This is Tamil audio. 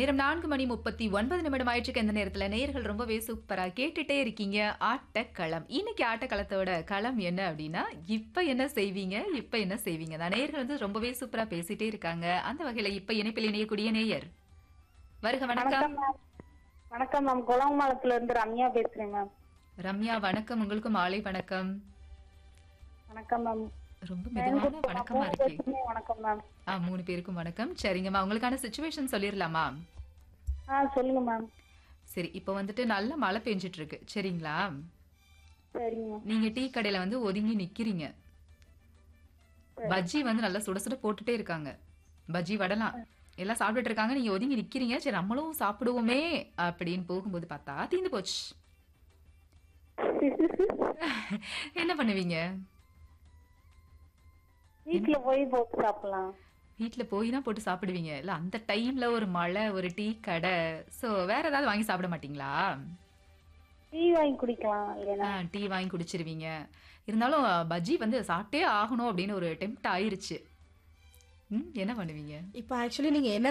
நேரம் நான்கு மணி முப்பத்தி ஒன்பது நிமிடம் ஆயிடுச்சு இந்த நேரத்துல நேயர்கள் ரொம்பவே சூப்பரா கேட்டுட்டே இருக்கீங்க ஆட்டக்களம் இன்னைக்கு ஆட்டக்களத்தோட களம் என்ன அப்படின்னா இப்ப என்ன செய்வீங்க இப்ப என்ன செய்வீங்க தான் நேயர்கள் வந்து ரொம்பவே சூப்பரா பேசிட்டே இருக்காங்க அந்த வகையில இப்ப இணைப்பில் இணையக்கூடிய நேயர் வருக வணக்கம் வணக்கம் மேம் வணக்கம் மேம் குளமாலத்துல இருந்து ரம்யா பேசுறேன் மேம் ரம்யா வணக்கம் உங்களுக்கு மாலை வணக்கம் வணக்கம் மேம் ரொம்ப மெதுவான வணக்கமா இருக்கு பேசுறேன் வணக்கம் மேம் ஆ மூணு பேருக்கும் வணக்கம் சரிங்கம்மா உங்களுக்கான சுச்சுவேஷன் சொல்லிடலாமா ஆ சொல்லுங்க மேம் சரி இப்போ வந்துட்டு நல்ல மழை பெஞ்சிட்டு இருக்கு சரிங்களா சரிங்க மேம் நீங்க டீ கடையில வந்து ஒதுங்கி நிக்கிறீங்க பஜ்ஜி வந்து நல்லா சுட சுட போட்டுட்டே இருக்காங்க பஜ்ஜி வடலாம் எல்லாம் சாப்பிட்டுட்டு இருக்காங்க நீங்க ஒதுங்கி நிக்கிறீங்க சரி நம்மளும் சாப்பிடுவோமே அப்படின்னு போகும்போது பார்த்தா தீந்து போச்சு என்ன பண்ணுவீங்க வீட்டுல போய் போட்டு சாப்பிடலாம் வீட்ல போய் தான் போட்டு சாப்பிடுவீங்க இல்ல அந்த டைம்ல ஒரு மழை ஒரு டீ கடை சோ வேற ஏதாவது வாங்கி சாப்பிட மாட்டீங்களா டீ வாங்கி குடிக்கலாம் இல்லைன்னா ஆ, டீ வாங்கி குடிச்சிருவீங்க இருந்தாலும் பஜ்ஜி வந்து சாப்பிட்டே ஆகணும் அப்படின்னு ஒரு டெம்ட் ஆயிருச்சு ம், என்ன பண்ணுவீங்க இப்போ ஆக்சுவலி நீங்க என்ன